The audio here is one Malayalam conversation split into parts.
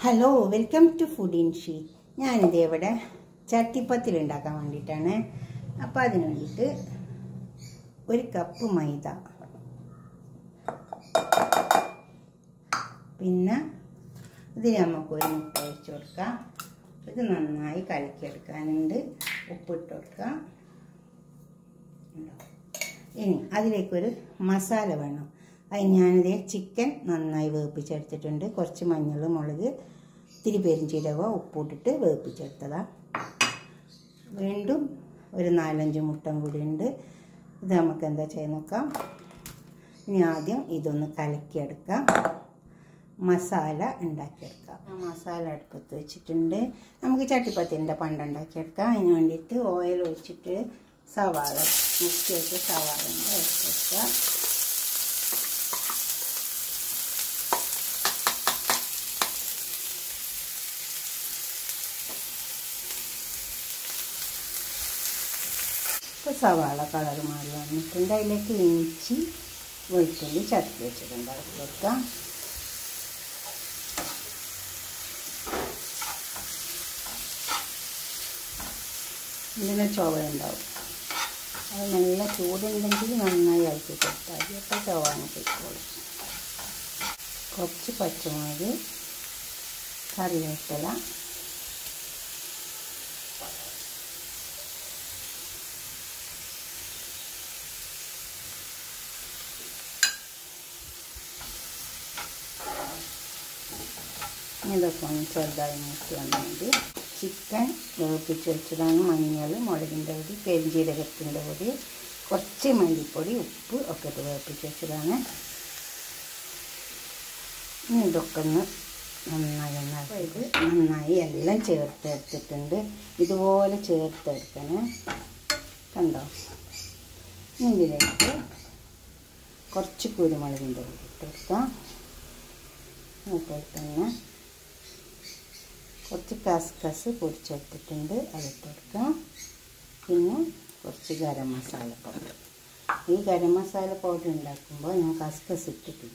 hello welcome to food in she ഞാനിത് ഇവിടെ ചട്ടിപ്പത്തിൽ ഉണ്ടാക്കാൻ വേണ്ടിയിട്ടാണ് അപ്പോൾ അതിന് വേണ്ടിയിട്ട് ഒരു കപ്പ് മൈദ പിന്നെ ഇത് നമുക്ക് ഒരു മുട്ട ഒഴിച്ച് കൊടുക്കാം ഇത് നന്നായി കലക്കിയെടുക്കാനുണ്ട് ഉപ്പിട്ട് കൊടുക്കാം ഇനി അതിലേക്കൊരു മസാല വേണം അതിന് ഞാനിത് ചിക്കൻ നന്നായി വേപ്പിച്ചെടുത്തിട്ടുണ്ട് കുറച്ച് മഞ്ഞൾ മുളക് ഇത്തിരി പെരിഞ്ചീരകം ഉപ്പിട്ടിട്ട് വേപ്പിച്ചെടുത്തതാണ് വീണ്ടും ഒരു നാലഞ്ച് മുട്ടം കൂടി ഉണ്ട് ഇത് നമുക്ക് എന്താ ചെയ്യാൻ നോക്കാം ഇനി ആദ്യം ഇതൊന്ന് കലക്കിയെടുക്കാം മസാല ഉണ്ടാക്കിയെടുക്കാം ആ മസാല അടുപ്പത്ത് വെച്ചിട്ടുണ്ട് നമുക്ക് ചട്ടിപ്പത്തിൻ്റെ പണ്ടുണ്ടാക്കിയെടുക്കാം അതിന് വേണ്ടിയിട്ട് ഓയിൽ ഒഴിച്ചിട്ട് സവാള മുക്കിയിട്ട് സവാള വെച്ചെടുക്കുക ഇപ്പോൾ സവാള കളർ മാറി വന്നിട്ടുണ്ട് അതിലേക്ക് ഇഞ്ചി വെളുത്തുള്ളി ചട്ടി വെച്ചിട്ടുണ്ട് അത് വെക്കാം ഇതിന് ചുവ ഉണ്ടാവും അത് നല്ല ചൂടുണ്ടെങ്കിൽ നന്നായി ഇളക്കി കൊടുത്താൽ മതി അപ്പോൾ ചുവാണ് പൊയ്ക്കോളും കുറച്ച് പച്ചമുളക് കറിവേപ്പില ഇതൊക്കെ ഒന്ന് ചെറുതായി നോക്കി വന്നെങ്കിൽ ചിക്കൻ വേപ്പിച്ച് വെച്ചതാണ് മഞ്ഞൾ മുളകിൻ്റെ പൊടി പെരിഞ്ചീരകത്തിൻ്റെ പൊടി കുറച്ച് മല്ലിപ്പൊടി ഉപ്പ് ഒക്കെ ഇട്ട് വേപ്പിച്ച് വെച്ചതാണ് ഇനി ഇതൊക്കെ ഒന്ന് നന്നായി ഒന്ന് ഇത് നന്നായി എല്ലാം ചേർത്തെടുത്തിട്ടുണ്ട് ഇതുപോലെ ചേർത്തെടുക്കണേ കണ്ടോ ഇനി ഇതിലേക്ക് കുറച്ച് കുരുമുളകിൻ്റെ പൊടി ഇട്ടെടുക്കാം അതുപോലെ തന്നെ കുറച്ച് കസ്കസ് പൊടിച്ചെടുത്തിട്ടുണ്ട് അതിട്ട് കൊടുക്കാം പിന്നെ കുറച്ച് ഗരം മസാല പൗഡർ ഈ ഗരം മസാല പൗഡർ ഉണ്ടാക്കുമ്പോൾ ഞാൻ കസ്കസ് ഇട്ടിട്ടില്ല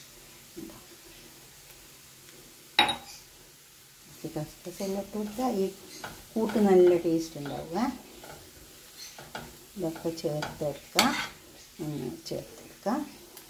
കസ്കസ് എല്ലാം ഇട്ട് കൊടുത്താൽ ഈ കൂട്ട് നല്ല ടേസ്റ്റ് ഉണ്ടാവുക ഇതൊക്കെ ചേർത്തെടുക്കാം ചേർത്തെടുക്കാം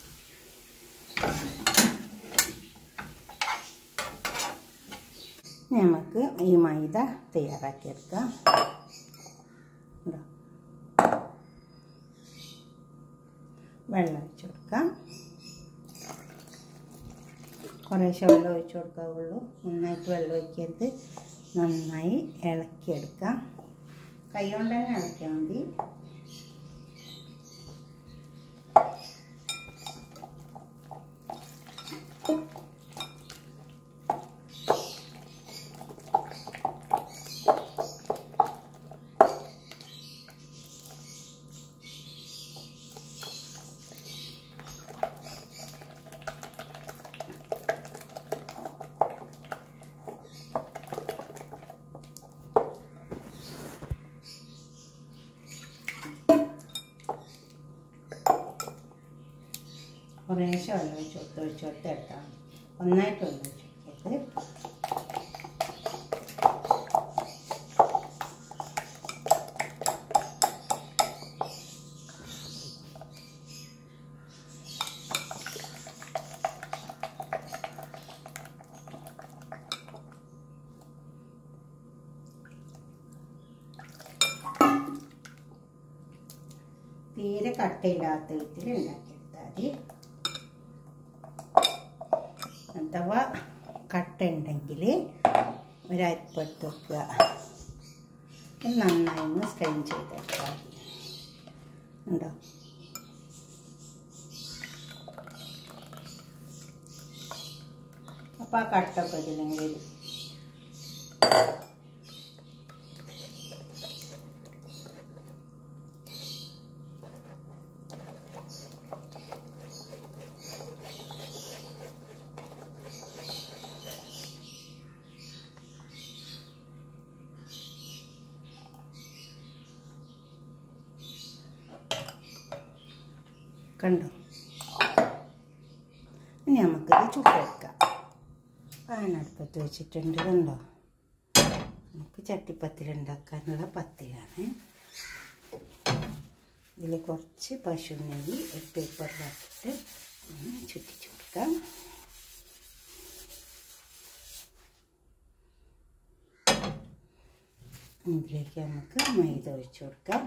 നമുക്ക് ഈ മൈദ തയ്യാറാക്കിയെടുക്കാം വെള്ളം ഒഴിച്ചു കൊടുക്കാം കുറേശ്ശെ വെള്ളം ഒഴിച്ചു കൊടുക്കാവുള്ളൂ നന്നായിട്ട് വെള്ളം ഒഴിക്കരുത് നന്നായി ഇളക്കിയെടുക്കാം കൈ കൊണ്ട് തന്നെ ഇളക്കിയാൽ മതി കുറേശ്ശെ വെള്ളം ഒഴിച്ച് കൊടുത്ത് ഒഴിച്ച് കൊടുത്ത് എടുത്താൽ മതി ഒന്നായിട്ട് വെള്ളം ഒഴിച്ച് കൊടുക്കരുത് തീരെ കട്ടയില്ലാത്ത വിധത്തിൽ ഉണ്ടാക്കിയെടുത്താൽ മതി അഥവാ കട്ട ഉണ്ടെങ്കിൽ ഒരരിപ്പെടുത്ത് വെക്കുക നന്നായി ഒന്ന് സ്ട്രെയിൻ ചെയ്തെടുക്കുക ഉണ്ടോ അപ്പം ആ കട്ടൊക്കെ ഇതിലെങ്കിൽ വരും കണ്ടോ ഇനി നമുക്കിത് ചുട്ടെടുക്കാം പാനടുപ്പ് അടുപ്പത്ത് വെച്ചിട്ടുണ്ട് കണ്ടോ നമുക്ക് ചട്ടിപ്പത്തിലുണ്ടാക്കാനുള്ള പത്തിലാണ് ഇതിൽ കുറച്ച് പശു നെയ്യ് ഒരു പേപ്പറിലാക്കിയിട്ട് ഒന്ന് ചുറ്റിച്ചു കൊടുക്കാം ഇതിലേക്ക് നമുക്ക് മൈദ ഒഴിച്ചു കൊടുക്കാം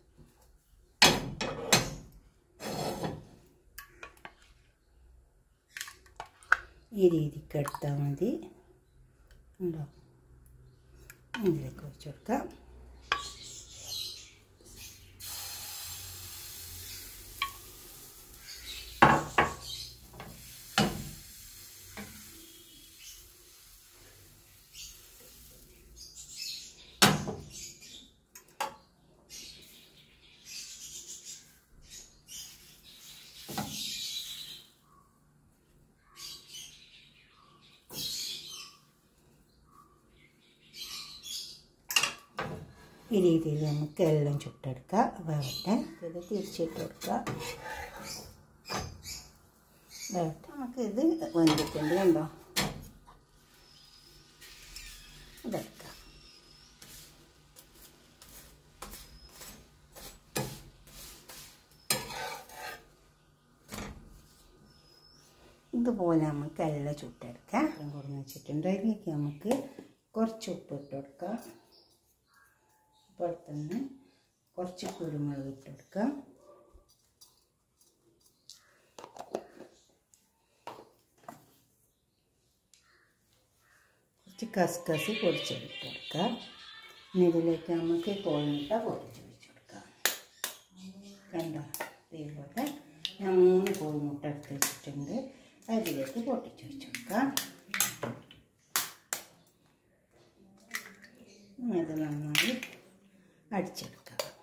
ഈ രീതിക്ക് എടുത്താൽ മതി ഉണ്ടോ ഇതിലേക്ക് ഒഴിച്ചു കൊടുക്കാം ഈ രീതിയിൽ നമുക്ക് എല്ലാം ചുട്ടെടുക്കാം വേവട്ടെ ഇത് തിരിച്ചിട്ട് കൊടുക്കുക വേവട്ടെ നമുക്ക് ഇത് വെന്തിട്ടുണ്ട് കണ്ടോ ഇതെടുക്കാം ഇതുപോലെ നമുക്ക് എല്ലാം ചുട്ടെടുക്കാം കൊടുന്ന് വെച്ചിട്ടുണ്ട് അതിലേക്ക് നമുക്ക് കുറച്ച് ഉപ്പ് ഇട്ട് കൊടുക്കാം അപ്പോൾ തന്നെ കുറച്ച് കുരുമുളക് ഇട്ട് കൊടുക്കാം കുറച്ച് കസ്കസ് പൊടിച്ചെടുത്ത് കൊടുക്കാം ഇനി ഇതിലേക്ക് നമുക്ക് കോഴിമുട്ട പൊടിച്ച് വെച്ച് കൊടുക്കാം കണ്ടോ ഇതേപോലെ ഞാൻ മൂന്ന് കോഴിമുട്ട എടുത്ത് വെച്ചിട്ടുണ്ട് അതിലേക്ക് പൊട്ടിച്ച് വെച്ച് കൊടുക്കാം ഇത് നന്നായി അടിച്ചെടുക്കാം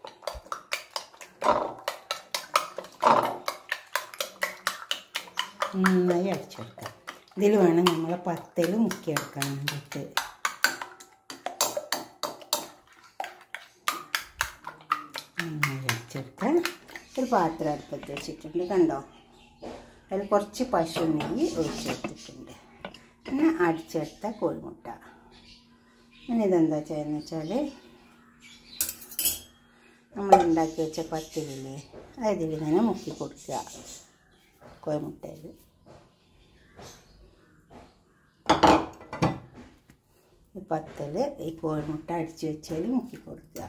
നന്നായി അടിച്ചെടുക്കാം ഇതിൽ വേണം നമ്മളെ പത്തൽ മുക്കിയെടുക്കാൻ വേണ്ടിയിട്ട് നന്നായി അടിച്ചെടുക്കാൻ ഒരു പാത്രം അടുപ്പത്ത് വെച്ചിട്ടുണ്ട് കണ്ടോ അതിൽ കുറച്ച് പശു നെയ്യ് ഒഴിച്ചെടുത്തിട്ടുണ്ട് പിന്നെ അടിച്ചെടുത്ത കോഴിമുട്ട പിന്നെ ഇതെന്താ ചെയ്യുന്നത് വെച്ചാൽ നമ്മൾ ഉണ്ടാക്കി വെച്ച പത്തിരില്ലേ അതിലിങ്ങനെ മുക്കി കൊടുക്കുക കോയമുട്ടയിൽ ഈ പത്തൽ ഈ കോഴിമുട്ട അടിച്ച് വെച്ചതിൽ മുക്കി കൊടുക്കുക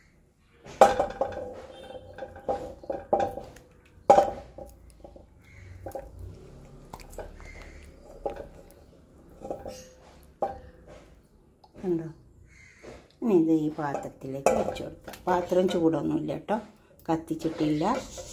കണ്ടോ ഇനി ഇത് ഈ പാത്രത്തിലേക്ക് വെച്ച് കൊടുക്കാം പാത്രം ചൂടൊന്നുമില്ല കേട്ടോ കത്തിച്ചിട്ടില്ല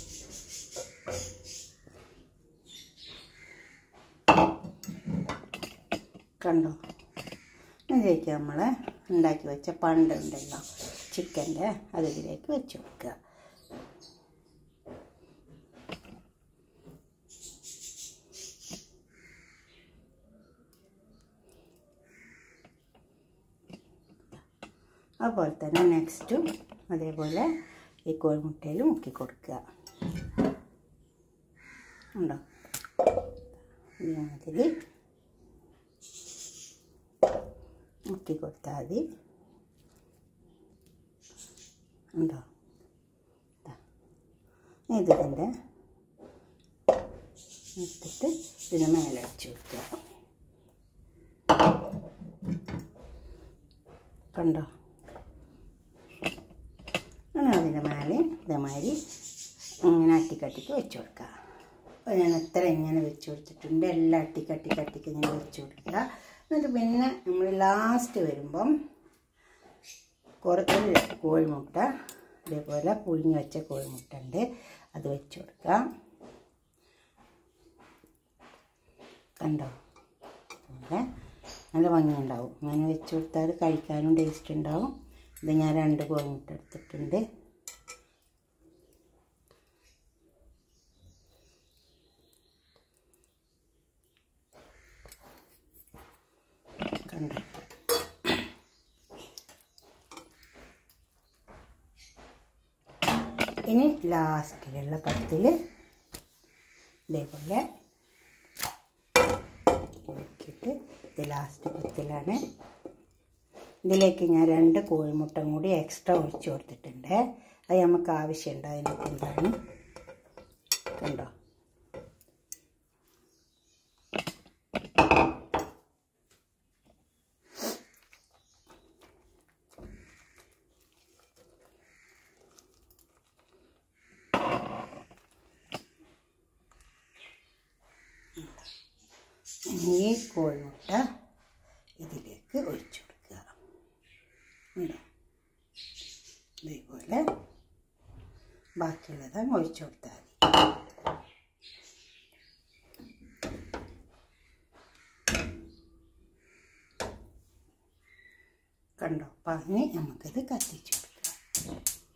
കണ്ടോ ഇതിലേക്ക് നമ്മൾ ഉണ്ടാക്കി വെച്ച പണ്ടുണ്ടല്ലോ ചിക്കൻ്റെ അതിലേക്ക് വെച്ച് കൊടുക്കുക അതുപോലെ തന്നെ നെക്സ്റ്റും അതേപോലെ ഈ കോഴിമുട്ടയിൽ മുക്കി കൊടുക്കുക ഉണ്ടോ ഇതേമാതിരി മുക്കി കൊടുത്താൽ മതി ഉണ്ടോ ഇതിൻ്റെ എടുത്തിട്ട് ഇതിന് മേലെ അടിച്ചു കൊടുക്കുക കണ്ടോ അങ്ങനെ അതിൻ്റെ മേലെ ഇതേമാതിരി ഇങ്ങനെ അട്ടിക്കട്ടിക്ക് വെച്ച് കൊടുക്കുക അപ്പോൾ ഞാൻ എത്ര ഇങ്ങനെ വെച്ച് കൊടുത്തിട്ടുണ്ട് എല്ലാം അട്ടിക്കട്ടി കട്ടിക്ക് ഇങ്ങനെ വെച്ച് കൊടുക്കുക എന്നിട്ട് പിന്നെ നമ്മൾ ലാസ്റ്റ് വരുമ്പം കുറച്ച് കോഴിമുട്ട ഇതേപോലെ പുഴുങ്ങി വെച്ച കോഴിമുട്ട ഉണ്ട് അത് വെച്ച് കൊടുക്കാം കണ്ടോ അങ്ങനെ നല്ല ഭംഗിയുണ്ടാവും അങ്ങനെ വെച്ച് കൊടുത്താൽ കഴിക്കാനും ടേസ്റ്റ് ഉണ്ടാവും ഇത് ഞാൻ രണ്ട് കോഴിമുട്ട എടുത്തിട്ടുണ്ട് കണ്ടോ ഇനി ലാസ്റ്റിലുള്ള പത്തിൽ ഇതേപോലെ ഇളക്കിയിട്ട് ഇതിൽ ലാസ്റ്റ് കുത്തിലാണ് ഇതിലേക്ക് ഞാൻ രണ്ട് കോഴിമുട്ട കൂടി എക്സ്ട്രാ ഒഴിച്ചു കൊടുത്തിട്ടുണ്ട് അത് നമുക്ക് ആവശ്യമുണ്ട് അതിൻ്റെ കൊണ്ടാണ് കണ്ടോ ഈ കോഴിമുട്ട ഇതിലേക്ക് ഒഴിച്ചു കൊടുക്കുക ഉണ്ടോ ഇതേപോലെ ബാക്കിയുള്ളത് ഒഴിച്ചു കൊടുത്താൽ മതി കണ്ടോ പറഞ്ഞ് നമുക്കിത് കത്തിച്ചു കൊടുക്കാം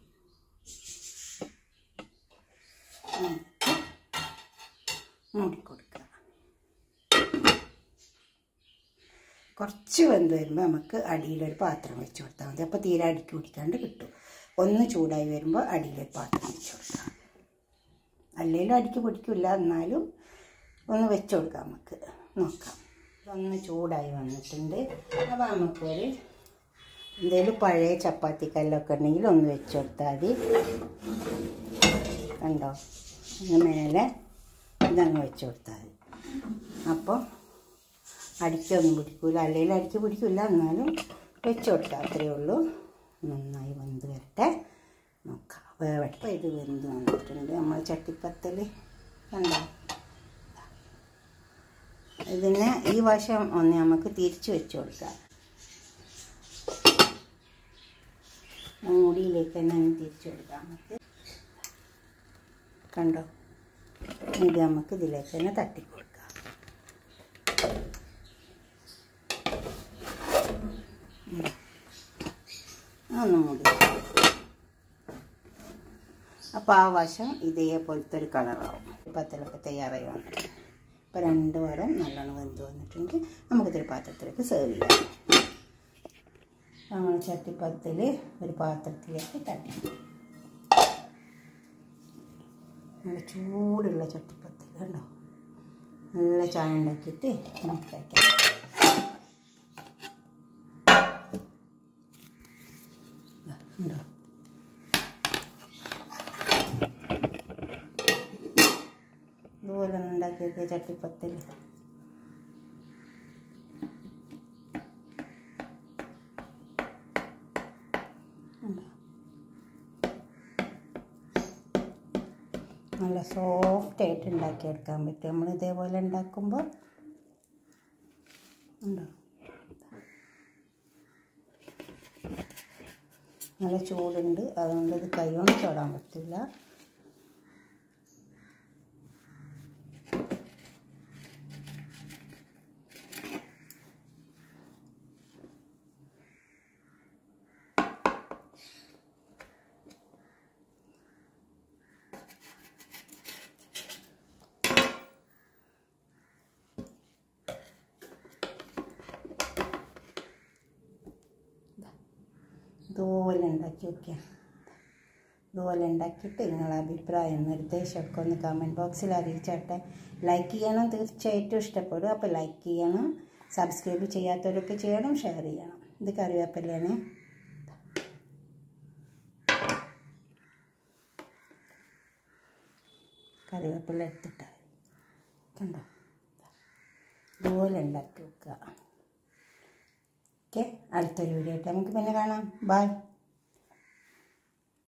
എന്നിട്ട് മൂടിക്കൊടുക്കുക കുറച്ച് വെന്ത് വരുമ്പോൾ നമുക്ക് അടിയിലൊരു പാത്രം വെച്ച് കൊടുത്താൽ മതി അപ്പോൾ തീരെ അടിക്ക് പിടിക്കാണ്ട് കിട്ടും ഒന്ന് ചൂടായി വരുമ്പോൾ അടിയിലൊരു പാത്രം വെച്ച് കൊടുക്കാം അല്ലെങ്കിലും അടിക്ക് പിടിക്കില്ല എന്നാലും ഒന്ന് വെച്ച് കൊടുക്കാം നമുക്ക് നോക്കാം ഒന്ന് ചൂടായി വന്നിട്ടുണ്ട് അപ്പോൾ നമുക്കൊരു എന്തെങ്കിലും പഴയ ചപ്പാത്തി കല്ലൊക്കെ ഉണ്ടെങ്കിൽ ഒന്ന് വെച്ച് കൊടുത്താൽ മതി കണ്ടോ അങ്ങ് മേലെ ഇതങ്ങ് വെച്ച് കൊടുത്താൽ മതി അപ്പോൾ അടിക്കൊന്നും പിടിക്കില്ല അല്ലെങ്കിൽ അടിക്ക് പിടിക്കില്ല എന്നാലും വെച്ച് കൊടുക്കുക അത്രയേ ഉള്ളൂ നന്നായി വെന്ത് വരട്ടെ നോക്കാം വേവട്ടെ അപ്പോൾ ഇത് വെന്ത് വന്നിട്ടുണ്ട് നമ്മൾ ചട്ടിപ്പത്തൽ കണ്ടോ ഇതിനെ ഈ വശം ഒന്ന് നമുക്ക് തിരിച്ച് വെച്ച് കൊടുക്കാം മൂടിയിലേക്ക് തന്നെ ഒന്ന് തിരിച്ചു കൊടുക്കാം നമുക്ക് കണ്ടോ ഇത് നമുക്ക് ഇതിലേക്ക് തന്നെ തട്ടിക്കൊടുക്കാം ഒന്ന് മൂടി അപ്പോൾ ആ വശം ഇതേപോലത്തെ ഒരു കളറാവും പത്തിലൊക്കെ തയ്യാറായി വന്നിട്ടുണ്ട് ഇപ്പോൾ രണ്ട് വരം നല്ലോണം വെന്ത് വന്നിട്ടുണ്ട് നമുക്കിതൊരു പാത്രത്തിലേക്ക് സെർവ് ചെയ്യാം നമ്മൾ ചട്ടിപ്പത്തിൽ ഒരു പാത്രത്തിലേക്ക് തട്ടി നല്ല ചൂടുള്ള ചട്ടിപ്പത്തിൽ കണ്ടോ നല്ല ചായ ഉണ്ടാക്കിയിട്ട് നമുക്ക് കഴിക്കാം ദാ, ഉണ്ടോ ഇതുപോലെ ഒന്ന് ഉണ്ടാക്കിയൊക്കെ ചട്ടിപ്പത്തിൽ ഉണ്ടോ നല്ല സോഫ്റ്റ് ആയിട്ട് ഉണ്ടാക്കിയെടുക്കാൻ പറ്റും നമ്മൾ ഇതേപോലെ ഉണ്ടാക്കുമ്പോൾ ഉണ്ടോ നല്ല ചൂടുണ്ട് അതുകൊണ്ട് ഇത് കൈകൊണ്ട് തൊടാൻ പറ്റില്ല ഇതുപോലെ ഉണ്ടാക്കി വയ്ക്കുക ഇതുപോലെ ഉണ്ടാക്കിയിട്ട് നിങ്ങളെ അഭിപ്രായം നിർദ്ദേശമൊക്കെ ഒന്ന് കമൻറ്റ് ബോക്സിൽ അറിയിച്ചാട്ടെ ലൈക്ക് ചെയ്യണം തീർച്ചയായിട്ടും ഇഷ്ടപ്പെടും അപ്പോൾ ലൈക്ക് ചെയ്യണം സബ്സ്ക്രൈബ് ചെയ്യാത്തവരൊക്കെ ചെയ്യണം ഷെയർ ചെയ്യണം ഇത് കറിവേപ്പിലാണ് കറിവേപ്പില എടുത്തിട്ടാൽ കണ്ടോ ഇതുപോലെ ഉണ്ടാക്കി വെക്കുക ഓക്കെ അടുത്തൊരു വീഡിയോ ആയിട്ട് നമുക്ക് പിന്നെ കാണാം ബൈ